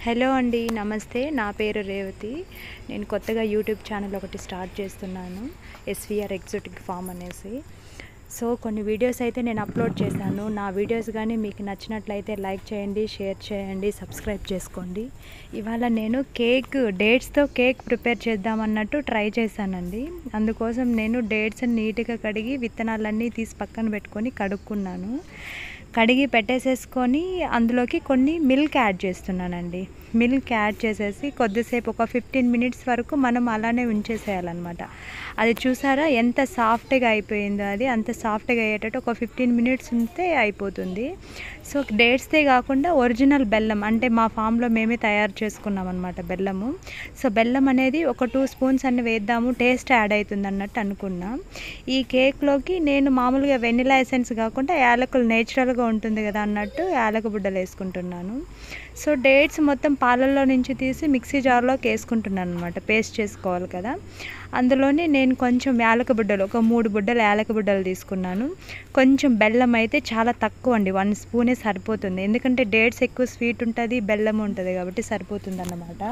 hello అండి నమస్తే నా పేరు రేవతి నేను కొత్తగా యూట్యూబ్ ఛానల్ ఒకటి స్టార్ట్ చేస్తున్నాను ఎస్విఆర్ ఎగ్జోటిక్ ఫామ్ అనేసి సో కొన్ని వీడియోస్ అయితే నేను అప్లోడ్ చేశాను నా వీడియోస్ కానీ మీకు నచ్చినట్లయితే లైక్ చేయండి షేర్ చేయండి సబ్స్క్రైబ్ చేసుకోండి ఇవాళ నేను కేక్ డేట్స్తో కేక్ ప్రిపేర్ చేద్దామన్నట్టు ట్రై చేశానండి అందుకోసం నేను డేట్స్ నీట్గా కడిగి విత్తనాలన్నీ తీసి పక్కన పెట్టుకొని కడుక్కున్నాను కడిగి పెట్టేసేసుకొని అందులోకి కొన్ని మిల్క్ యాడ్ చేస్తున్నానండి మిల్క్ యాడ్ చేసేసి కొద్దిసేపు ఒక ఫిఫ్టీన్ మినిట్స్ వరకు మనం అలానే ఉంచేసేయాలన్నమాట అది చూసారా ఎంత సాఫ్ట్గా అయిపోయిందో అది అంత సాఫ్ట్గా అయ్యేటట్టు ఒక ఫిఫ్టీన్ మినిట్స్ ఉంటే అయిపోతుంది సో డేట్స్దే కాకుండా ఒరిజినల్ బెల్లం అంటే మా ఫామ్లో మేమే తయారు చేసుకున్నాం అనమాట బెల్లము సో బెల్లం అనేది ఒక టూ స్పూన్స్ అన్ని వేద్దాము టేస్ట్ యాడ్ అవుతుంది అన్నట్టు అనుకున్నా ఈ కేక్లోకి నేను మామూలుగా వెనిలా ఎసెన్స్ కాకుండా యాలకులు నేచురల్గా ఉంటుంది కదా అన్నట్టు యాలక బుడ్డలు వేసుకుంటున్నాను సో డేట్స్ మొత్తం పాలల్లో నుంచి తీసి మిక్సీ జార్లోకి వేసుకుంటున్నాను అనమాట పేస్ట్ చేసుకోవాలి కదా అందులోని నేను కొంచెం యాలక బుడ్డలు ఒక మూడు బుడ్డలు యాలక బుడ్డలు తీసుకున్నాను కొంచెం బెల్లం అయితే చాలా తక్కువ అండి వన్ స్పూనే సరిపోతుంది ఎందుకంటే డేట్స్ ఎక్కువ స్వీట్ ఉంటుంది బెల్లం ఉంటుంది కాబట్టి సరిపోతుంది అన్నమాట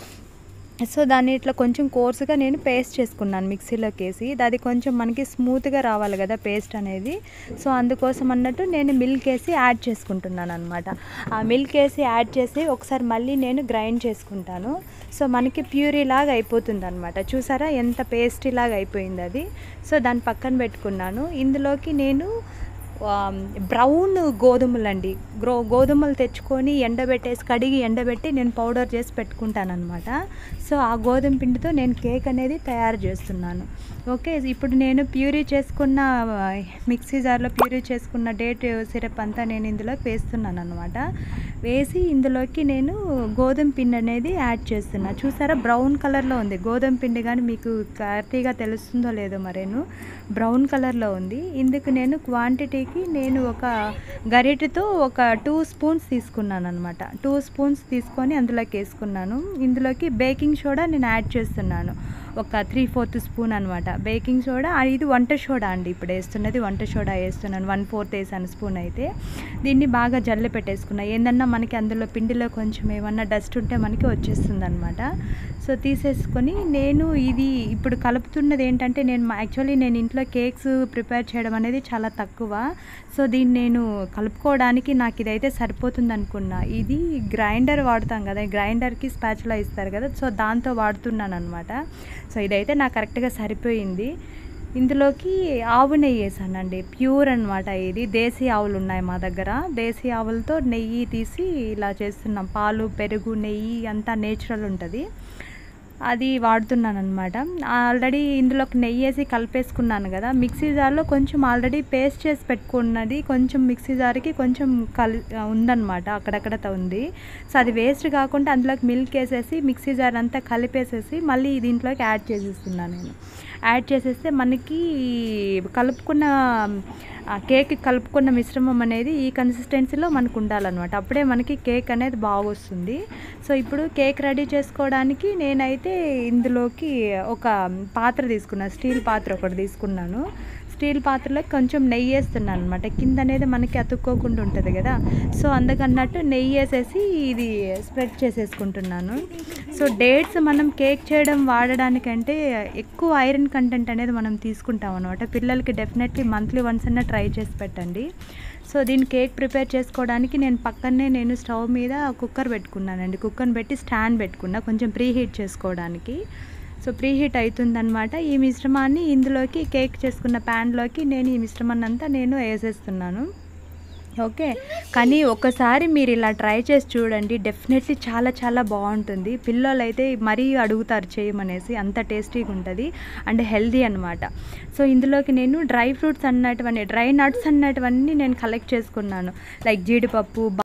సో దాన్ని ఇట్లా కొంచెం కోర్సుగా నేను పేస్ట్ చేసుకున్నాను మిక్సీలోకి వేసి అది కొంచెం మనకి స్మూత్గా రావాలి కదా పేస్ట్ అనేది సో అందుకోసం అన్నట్టు నేను మిల్క్ వేసి యాడ్ చేసుకుంటున్నాను అనమాట ఆ మిల్క్ వేసి యాడ్ చేసి ఒకసారి మళ్ళీ నేను గ్రైండ్ చేసుకుంటాను సో మనకి ప్యూరీ లాగా అయిపోతుంది అనమాట చూసారా ఎంత పేస్ట్ లాగా అయిపోయింది అది సో దాన్ని పక్కన పెట్టుకున్నాను ఇందులోకి నేను బ్రౌన్ గోధుమలు అండి గ్రో గోధుమలు తెచ్చుకొని ఎండబెట్టేసి కడిగి ఎండబెట్టి నేను పౌడర్ చేసి పెట్టుకుంటాను అనమాట సో ఆ గోధుమ పిండితో నేను కేక్ అనేది తయారు చేస్తున్నాను ఓకే ఇప్పుడు నేను ప్యూరీ చేసుకున్న మిక్సీ జార్లో ప్యూరీ చేసుకున్న డేట్ సిరప్ అంతా నేను ఇందులోకి వేస్తున్నాను అనమాట వేసి ఇందులోకి నేను గోధుమ పిండి అనేది యాడ్ చేస్తున్నా చూసారా బ్రౌన్ కలర్లో ఉంది గోధుమ పిండి కానీ మీకు క్లారిటీగా తెలుస్తుందో లేదో మరేను బ్రౌన్ కలర్లో ఉంది ఇందుకు నేను క్వాంటిటీకి నేను ఒక గరిటెతో ఒక టూ స్పూన్స్ తీసుకున్నాను అనమాట టూ స్పూన్స్ తీసుకొని అందులోకి వేసుకున్నాను ఇందులోకి బేకింగ్ సోడా నేను యాడ్ చేస్తున్నాను ఒక త్రీ ఫోర్త్ స్పూన్ అనమాట బేకింగ్ సోడా ఇది వంట సోడా అండి ఇప్పుడు వేస్తున్నది వంట సోడా వేస్తున్నాను వన్ ఫోర్త్ వేసాను స్పూన్ అయితే దీన్ని బాగా జల్లి పెట్టేసుకున్నా ఏందన్నా మనకి అందులో పిండిలో కొంచెం ఏమన్నా డస్ట్ ఉంటే మనకి వచ్చేస్తుంది అనమాట సో తీసేసుకొని నేను ఇది ఇప్పుడు కలుపుతున్నది ఏంటంటే నేను యాక్చువల్లీ నేను ఇంట్లో కేక్స్ ప్రిపేర్ చేయడం అనేది చాలా తక్కువ సో దీన్ని నేను కలుపుకోవడానికి నాకు ఇదైతే సరిపోతుంది అనుకున్నా ఇది గ్రైండర్ వాడతాం కదా గ్రైండర్కి స్పాచులా ఇస్తారు కదా సో దాంతో వాడుతున్నాను అనమాట సో ఇదైతే నాకు కరెక్ట్గా సరిపోయింది ఇందులోకి ఆవు నెయ్యి వేసానండి ప్యూర్ అనమాట ఇది దేశీ ఆవులు ఉన్నాయి మా దగ్గర దేశీ ఆవులతో నెయ్యి తీసి ఇలా చేస్తున్నాం పాలు పెరుగు నెయ్యి అంతా నేచురల్ ఉంటుంది అది వాడుతున్నాను అనమాట ఆల్రెడీ ఇందులోకి నెయ్యి వేసి కలిపేసుకున్నాను కదా మిక్సీ జార్లో కొంచెం ఆల్రెడీ పేస్ట్ చేసి పెట్టుకున్నది కొంచెం మిక్సీ జార్కి కొంచెం కలి ఉందన్నమాట అక్కడక్కడ ఉంది సో అది వేస్ట్ కాకుండా అందులోకి మిల్క్ వేసేసి మిక్సీ జార్ అంతా కలిపేసేసి మళ్ళీ దీంట్లోకి యాడ్ చేసేస్తున్నాను నేను యాడ్ చేసేస్తే మనకి కలుపుకున్న కేక్ కలుపుకున్న మిశ్రమం అనేది ఈ కన్సిస్టెన్సీలో మనకు ఉండాలన్నమాట అప్పుడే మనకి కేక్ అనేది బాగా వస్తుంది సో ఇప్పుడు కేక్ రెడీ చేసుకోవడానికి నేనైతే ఇందులోకి ఒక పాత్ర తీసుకున్నాను స్టీల్ పాత్ర ఒకటి తీసుకున్నాను స్టీల్ పాత్రలో కొంచెం నెయ్యి వేస్తున్నాను అనమాట కింద అనేది మనకి అతుక్కోకుండా ఉంటుంది కదా సో అందుకన్నట్టు నెయ్యి వేసేసి ఇది స్ప్రెడ్ చేసేసుకుంటున్నాను సో డేట్స్ మనం కేక్ చేయడం వాడడానికంటే ఎక్కువ ఐరన్ కంటెంట్ అనేది మనం తీసుకుంటాం అనమాట పిల్లలకి డెఫినెట్లీ మంత్లీ వన్స్ అన్న ట్రై చేసి పెట్టండి సో దీన్ని కేక్ ప్రిపేర్ చేసుకోవడానికి నేను పక్కనే నేను స్టవ్ మీద కుక్కర్ పెట్టుకున్నానండి కుక్కర్ని పెట్టి స్టాండ్ పెట్టుకున్నా కొంచెం ప్రీ హీట్ చేసుకోవడానికి సో ప్రీ హీట్ అవుతుందన్నమాట ఈ మిశ్రమాన్ని ఇందులోకి కేక్ చేసుకున్న ప్యాన్లోకి నేను ఈ మిశ్రమాన్ని అంతా నేను వేసేస్తున్నాను ఓకే కానీ ఒకసారి మీరు ఇలా ట్రై చేసి చూడండి డెఫినెట్లీ చాలా చాలా బాగుంటుంది పిల్లలు అయితే మరీ అడుగుతారు చేయమనేసి అంత టేస్టీగా ఉంటుంది అండ్ హెల్దీ అనమాట సో ఇందులోకి నేను డ్రై ఫ్రూట్స్ అన్నటువంటి డ్రై నట్స్ అన్నటువన్నీ నేను కలెక్ట్ చేసుకున్నాను లైక్ జీడిపప్పు